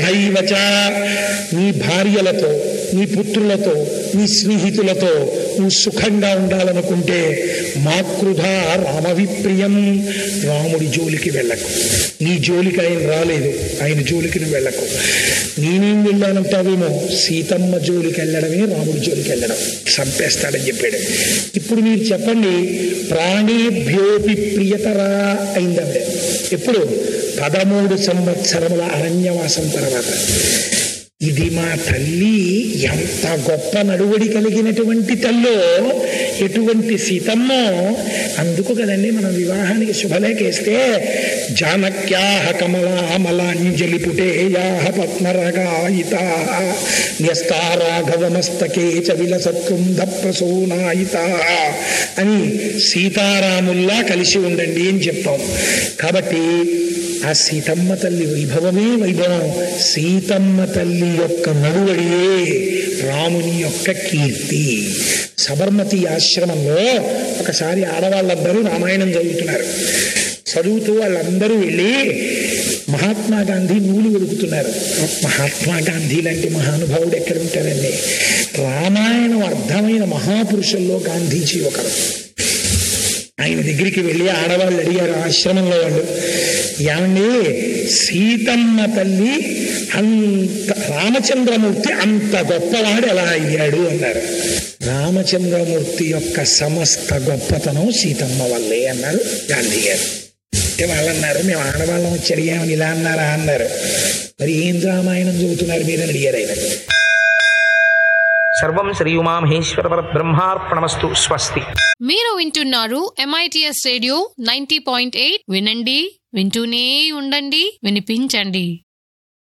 తథైవచ నీ భార్యలతో నీ పుత్రులతో నీ స్నేహితులతో నువ్వు సుఖంగా ఉండాలనుకుంటే మాకృధ రామవిప్రియం రాముడి జోలికి వెళ్ళకు నీ జోలికి ఆయన రాలేదు ఆయన జోలికి నువ్వు వెళ్ళకు నేనేం వెళ్ళానంటావేమో సీతమ్మ జోలికి వెళ్ళడమే రాముడి జోలికి వెళ్ళడం చంపేస్తాడని చెప్పాడు ఇప్పుడు మీరు చెప్పండి ప్రాణేభ్యోపి ప్రియతరా అయింది ఆవిడ ఎప్పుడు పదమూడు సంవత్సరముల అరణ్యవాసం తర్వాత ఇది మా తల్లి ఎంత గొప్ప నడువడి కలిగినటువంటి తల్లో ఎటువంటి సీతమ్మో అందుకు కదండి మనం వివాహానికి శుభలేఖేస్తే జానక్యాహ కమలామలాంజలి పుటేయాహ పద్మరగాయితా న్యస్తారాఘవమస్తకే చ విలసత్కుంద ప్రసూనాయితా అని సీతారాముల్లా కలిసి ఉండండి అని చెప్తాం కాబట్టి ఆ సీతమ్మ తల్లి వైభవమే వైభవం సీతమ్మ తల్లి యొక్క నడువడియే రాముని యొక్క కీర్తి సబర్మతి ఆశ్రమంలో ఒకసారి ఆడవాళ్ళందరూ రామాయణం చదువుతున్నారు చదువుతూ వాళ్ళందరూ వెళ్ళి మహాత్మా గాంధీ నూలు వెలుగుతున్నారు మహాత్మా గాంధీ లాంటి మహానుభావుడు ఎక్కడ ఉంటారండి రామాయణం అర్థమైన మహాపురుషుల్లో గాంధీజీ ఒకరు ఆయన దగ్గరికి వెళ్ళి ఆడవాళ్ళు అడిగారు ఆశ్రమంలో వాళ్ళు ఏమండి సీతమ్మ తల్లి అంత రామచంద్రమూర్తి అంత గొప్పవాడు ఎలా అయ్యాడు అన్నారు రామచంద్రమూర్తి యొక్క సమస్త గొప్పతనం సీతమ్మ వల్లే అన్నారు గాంధీ గారు అంటే వాళ్ళు అన్నారు మేము ఆడవాళ్ళం వచ్చి అడిగామని ఇలా అన్నారా అన్నారు మరి ఏం రామాయణం చదువుతున్నారు మీరని అడిగారు ఆయన సర్వం శ్రీ ఉమామహేశ్వర బ్రహ్మార్పణమస్తు స్వస్తి మీరు వింటున్నారు MITS radio ninety point eight వినండి వింటూనే ఉండండి వినిపించండి